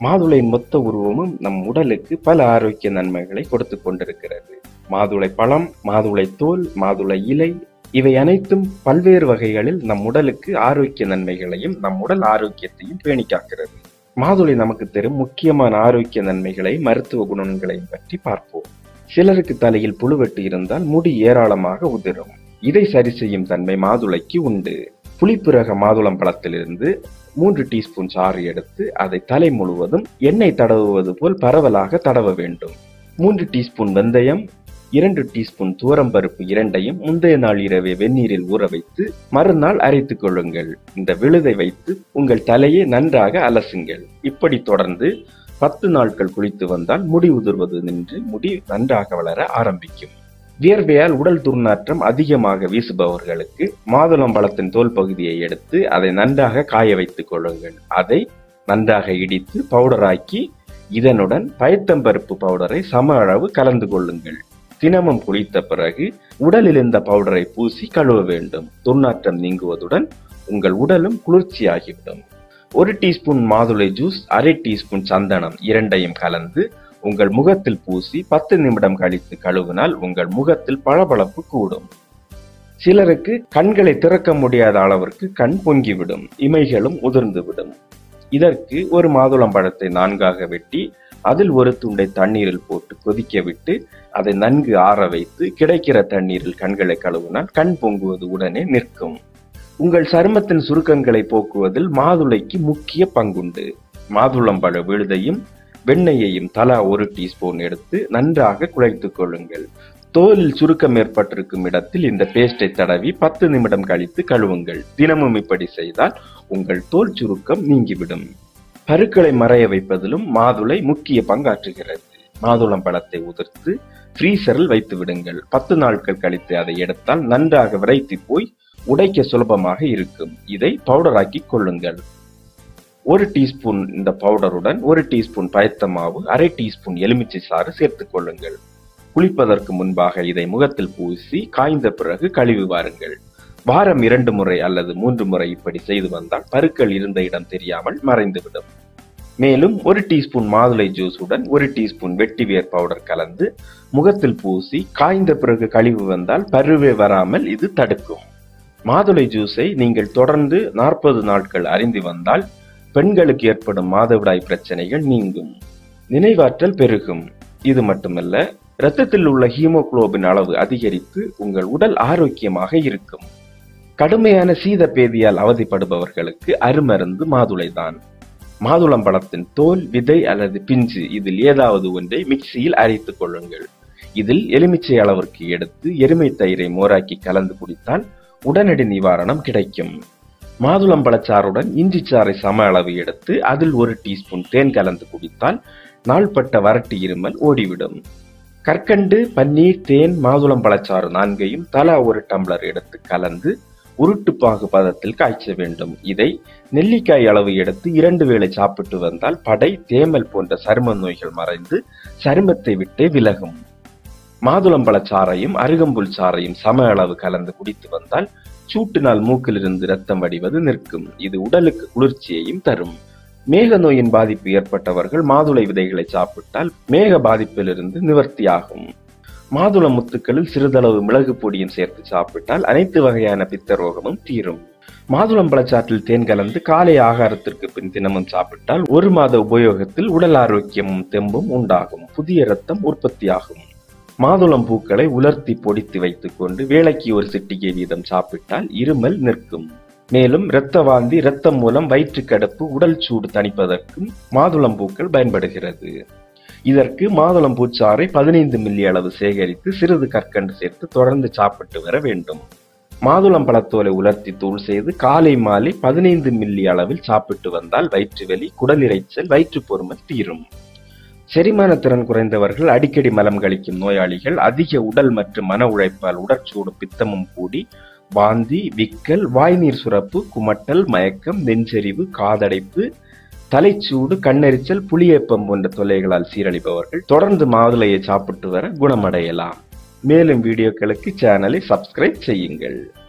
மாதுளையின் மொத்த உருவமும் நம் உடலுக்கு பல ஆரோக்கிய நன்மைகளை கொடுத்து கொண்டிருக்கிறது மாதுளை பழம் மாதுளை தோல் மாதுளை இலை இவை அனைத்தும் பல்வேறு வகைகளில் நம் உடலுக்கு ஆரோக்கிய நன்மைகளையும் நம் உடல் ஆரோக்கியத்தையும் பேணி காக்கிறது மாதுளை நமக்கு தரும் முக்கியமான ஆரோக்கிய நன்மைகளை மருத்துவ குணங்களையும் பற்றி பார்ப்போம் சிலருக்கு தலையில் புழுவெட்டு இருந்தால் முடி ஏராளமாக உதிரும் இதை சரி செய்யும் தன்மை மாதுளைக்கு உண்டு புளிப்பு ரக மாதுளம் பழத்திலிருந்து மூன்று டீஸ்பூன் சாறு எடுத்து அதை தலை முழுவதும் எண்ணெய் தடவுவது போல் பரவலாக தடவ வேண்டும் மூன்று டீஸ்பூன் வெந்தயம் இரண்டு டீஸ்பூன் துவரம்பருப்பு இரண்டையும் முந்தைய நாள் இரவே வெந்நீரில் ஊற வைத்து மறுநாள் அரைத்துக் கொள்ளுங்கள் இந்த விழுதை வைத்து உங்கள் தலையை நன்றாக அலசுங்கள் இப்படி தொடர்ந்து பத்து நாட்கள் குளித்து வந்தால் முடி உதிர்வது நின்று முடி நன்றாக வளர ஆரம்பிக்கும் வியர்வையால் உடல் துர்நாற்றம் அதிகமாக வீசுபவர்களுக்கு மாதுளம்பழத்தின் தோல் பகுதியை எடுத்து அதை நன்றாக காய வைத்துக் கொள்ளுங்கள் அதை நன்றாக இடித்து பவுடராக்கி இதனுடன் பயத்தம்பருப்பு பவுடரை சம அளவு கலந்து கொள்ளுங்கள் தினமும் குளித்த பிறகு உடலில் இந்த பவுடரை பூசி கழுவ வேண்டும் துர்நாற்றம் நீங்குவதுடன் உங்கள் உடலும் குளிர்ச்சியாகிவிடும் ஒரு டீஸ்பூன் மாதுளை ஜூஸ் அரை டீஸ்பூன் சந்தனம் இரண்டையும் கலந்து உங்கள் முகத்தில் பூசி பத்து நிமிடம் கழித்து கழுவினால் உங்கள் முகத்தில் பளபளப்பு கூடும் சிலருக்கு கண்களை திறக்க முடியாத அளவிற்கு கண் பொங்கிவிடும் இமைகளும் உதிர்ந்துவிடும் இதற்கு ஒரு மாதுளம்பழத்தை நான்காக வெட்டி அதில் ஒரு துண்டை தண்ணீரில் போட்டு கொதிக்க விட்டு அதை நன்கு ஆற வைத்து கிடைக்கிற தண்ணீரில் கண்களை கழுவினால் கண் பொங்குவது உடனே நிற்கும் உங்கள் சருமத்தின் சுருக்கங்களை போக்குவதில் மாதுளைக்கு முக்கிய பங்குண்டு மாதுளம்பழ விழுதையும் வெண்ணெயையும் தலா ஒரு டீஸ்பூன் எடுத்து நன்றாக குழைத்துக் கொள்ளுங்கள் தோலில் சுருக்கம் ஏற்பட்டிருக்கும் இடத்தில் இந்த பேஸ்டை தடவி பத்து நிமிடம் கழித்து கழுவுங்கள் தினமும் இப்படி செய்தால் உங்கள் தோல் சுருக்கம் நீங்கிவிடும் பருக்களை மறைய வைப்பதிலும் மாதுளை முக்கிய பங்காற்றுகிறது மாதுளம் பழத்தை உதிர்த்து ஃப்ரீசரில் வைத்து விடுங்கள் பத்து நாட்கள் கழித்து அதை எடுத்தால் நன்றாக விரைத்து போய் உடைக்க சுலபமாக இருக்கும் இதை பவுடராக்கி கொள்ளுங்கள் ஒரு டீஸ்பூன் இந்த பவுடருடன் ஒரு டீஸ்பூன் பயத்த மாவு அரை டீஸ்பூன் எலுமிச்சை சாறு சேர்த்துக் கொள்ளுங்கள் குளிப்பதற்கு முன்பாக இதை முகத்தில் பூசி காய்ந்த பிறகு கழுவி வாருங்கள் வாரம் இரண்டு முறை அல்லது மூன்று முறை இப்படி செய்து வந்தால் பருக்கள் இருந்த இடம் தெரியாமல் மறைந்துவிடும் மேலும் ஒரு டீஸ்பூன் மாதுளை ஜூஸுடன் ஒரு டீஸ்பூன் வெட்டிவேர் பவுடர் கலந்து முகத்தில் பூசி காய்ந்த பிறகு கழிவு வந்தால் பருவே வராமல் இது தடுக்கும் மாதுளை ஜூஸை நீங்கள் தொடர்ந்து நாற்பது நாட்கள் அறிந்து வந்தால் பெண்களுக்கு ஏற்படும் மாதவிடாய் பிரச்சனைகள் நீங்கும் நினைவாற்றல் பெருகும் இது மட்டுமல்ல இரத்தத்தில் உள்ள ஹீமோகுளோபின் அளவு அதிகரித்து உங்கள் உடல் ஆரோக்கியமாக இருக்கும் கடுமையான சீத பேதியால் அவதிப்படுபவர்களுக்கு அருமருந்து மாதுளைதான் மாதுளம்பழத்தின் தோல் விதை அல்லது பிஞ்சு இதில் ஏதாவது ஒன்றை மிக்சியில் அரைத்துக் கொள்ளுங்கள் இதில் எலுமிச்சை அளவிற்கு எடுத்து எருமை தயிரை மோராக்கி கலந்து குடித்தால் உடனடி நிவாரணம் கிடைக்கும் மாதுளம்பழச்சாறுடன் இஞ்சி சாறை சம அளவு எடுத்து அதில் ஒரு டீஸ்பூன் தேன் கலந்து குடித்தால் நாள்பட்ட வறட்டு இருமல் ஓடிவிடும் கற்கண்டு பன்னீர் தேன் மாதுளம்பழச்சாறு நான்கையும் தலா ஒரு டம்ளர் எடுத்து கலந்து உருட்டு பாகு பதத்தில் காய்ச்ச வேண்டும் இதை நெல்லிக்காய் அளவு எடுத்து இரண்டு வேளை சாப்பிட்டு வந்தால் படை தேமல் போன்ற சரும நோய்கள் மறைந்து சருமத்தை விட்டே விலகும் மாதுளம்பழச்சாறையும் அருகம்புல் சாறையும் சம அளவு கலந்து குடித்து வந்தால் சூட்டினால் மூக்கிலிருந்து ரத்தம் வடிவது நிற்கும் இது உடலுக்கு குளிர்ச்சியையும் தரும் மேக நோயின் பாதிப்பு ஏற்பட்டவர்கள் மாதுளை விதைகளை சாப்பிட்டால் மேக பாதிப்பிலிருந்து நிவர்த்தியாகும் மாதுள முத்துக்களில் சிறிதளவு மிளகு பொடியும் சேர்த்து சாப்பிட்டால் அனைத்து வகையான பித்த ரோகமும் தீரும் மாதுளம் பழச்சாற்றில் தேன் கலந்து காலை ஆகாரத்திற்கு பின் தினமும் சாப்பிட்டால் ஒரு மாத உபயோகத்தில் உடல் ஆரோக்கியமும் தெம்பும் உண்டாகும் புதிய ரத்தம் உற்பத்தியாகும் மாதுளம் பூக்களை உலர்த்தி பொடித்து வைத்துக் கொண்டு வேலைக்கு ஒரு சிட்டிகை வீதம் சாப்பிட்டால் இருமல் நிற்கும் மேலும் இரத்த வாந்தி இரத்தம் மூலம் வயிற்றுக்கடுப்பு உடல் சூடு தணிப்பதற்கும் மாதுளம் பூக்கள் பயன்படுகிறது இதற்கு மாதுளம் பூச்சாறை பதினைந்து மில்லி அளவு சேகரித்து சிறிது கற்கண்டு சேர்த்து தொடர்ந்து சாப்பிட்டு வர வேண்டும் மாதுளம் பழத்தோலை உலர்த்தி தூள் செய்து காலை மாலை பதினைந்து மில்லி அளவில் சாப்பிட்டு வந்தால் வயிற்று வலி குடல் இரைச்சல் வயிற்றுப்பொருமல் தீரும் செரிமான திறன் குறைந்தவர்கள் அடிக்கடி மலம் கழிக்கும் நோயாளிகள் அதிக உடல் மற்றும் மன உழைப்பால் உடற்சூடு பித்தமும் கூடி வாந்தி விக்கல் வாய்நீர் சுரப்பு குமட்டல் மயக்கம் நெஞ்செறிவு காதடைப்பு தலைச்சூடு கண்ணெரிச்சல் புளியேப்பம் போன்ற தொல்லைகளால் சீரழிப்பவர்கள் தொடர்ந்து மாதுளையை சாப்பிட்டு வர குணமடையலாம் மேலும் வீடியோக்களுக்கு சேனலை சப்ஸ்கிரைப் செய்யுங்கள்